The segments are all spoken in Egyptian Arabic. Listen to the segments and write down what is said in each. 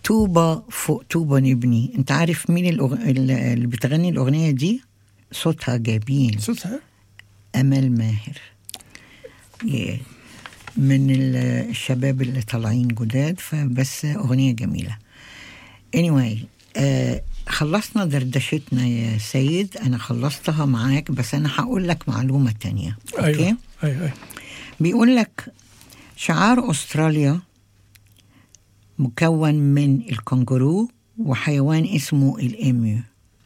طوبة فوق طوبة نبني انت عارف مين الأغ... اللي بتغني الأغنية دي صوتها جميل صوتها أمل ماهر yeah. من ال- الشباب اللي طالعين جداد فبس أغنية جميلة anyway آه خلصنا دردشتنا يا سيد أنا خلصتها معاك بس أنا هقول لك معلومة تانية ايوه ايوه ايوه بيقول لك شعار أستراليا مكون من الكنغورو وحيوان اسمه الإيميو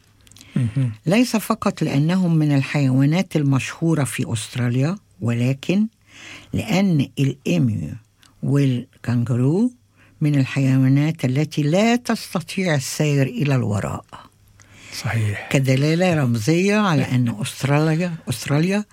مهم. ليس فقط لأنهم من الحيوانات المشهورة في أستراليا ولكن لأن الإيميو والكنغورو من الحيوانات التي لا تستطيع السير إلى الوراء صحيح كدلالة رمزية على أن أستراليا أستراليا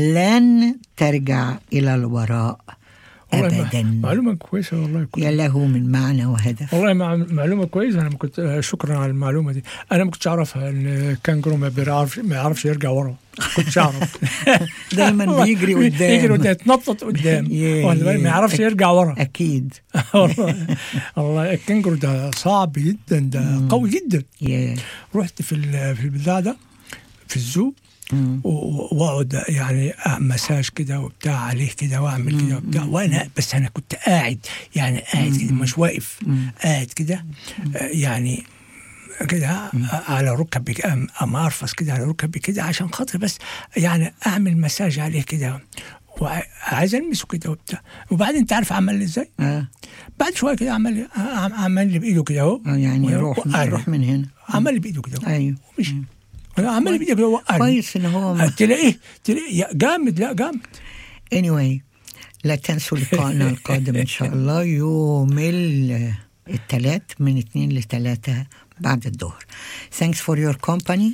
لن ترجع إلى الوراء والله مع- أبدا معلومه كويسه والله كنت يا له من معنى وهدف والله مع معلومه كويسه انا ما كنت آه، شكرا على المعلومه دي انا ما كنتش اعرفها ان الكانجرو ما بيعرفش ما يعرفش يرجع ورا ما كنتش اعرف دايما بيجري قدام يجري قدام يتنطط قدام ياه، واخد بالك؟ ما ياه. يعرفش يرجع ورا أكيد والله والله الكنجرو ده صعب جدا ده قوي جدا يا رحت في ال- في البتاع ده في الزو مم. و- و- واقعد يعني أعمل مساج كده وبتاع عليه كده واعمل كده وبتاع وانا بس انا كنت قاعد يعني قاعد كده مش واقف قاعد كده آه، يعني كده على ركبي أم- أم ارفس كده على ركبي كده عشان خاطر بس يعني اعمل مساج عليه كده وعايز المسه كده وبتاع وبعدين انت عارف عمل لي ازاي؟ آه. بعد شويه كده عمل لي عم- عمل لي بايده كده اهو آه، يعني روح وقعني. روح من هنا عمل لي بايده كده اهو أيوه ومشي عمل لي بايده كده وقعني كويس إن هو تلاقيه تلاقيه يا جامد لا جامد anyway لا تنسوا لقائنا القادم إن شاء الله يوم ال- الثلاث من اثنين لثلاثة بعد الظهر thanks for your company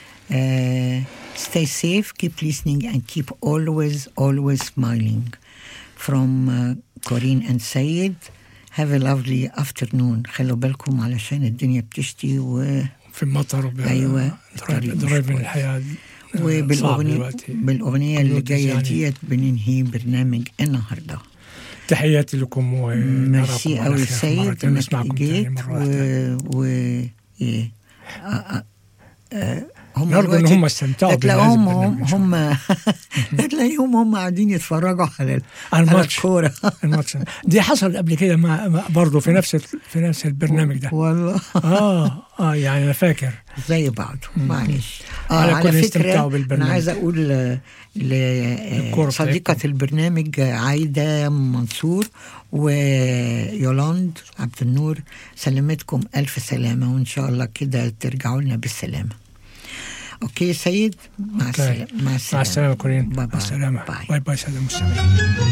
uh, stay safe keep listening and keep always always smiling from uh, Corinne and Sayed have a lovely afternoon خلوا بالكم علشان الدنيا بتشتي و في المطر وب- أيوة، درايف الطريق مش درايف كويس. الحياه صعب وبالأغنية دلوقتي بالأغنية اللي كمبيوترز جاية يعني. ديت بننهي برنامج النهارده تحياتي لكم ونراكم ميرسي على قوي خير سيد مرة انك نسمعكم تاني جيت مرة و, واحدة و... إيه. آه، آه، آه، هم نرجو ان دلوقتي هم استمتعوا بهذا هتلاقيهم البرنامج هم هم هتلاقيهم هم قاعدين يتفرجوا على ال- على على الماتش الكورة الماتش دي حصل قبل كده مع مع- برضه في نفس ال- في نفس البرنامج ده والله اه اه يعني انا فاكر زي بعض معلش آه على على, كل فكرة استمتعوا أنا بالبرنامج. عايز أقول آه، الكورة لصديقة بتاعتكم. البرنامج آه، عايدة منصور ويولاند عبد النور سلمتكم ألف سلامة وإن شاء الله كده ترجعوا لنا بالسلامة أوكي يا سيد مع أوكي. السلامة مع السلامة مع السلامه كورين باي مع باي السلامه باي باي باي سلام المستمعين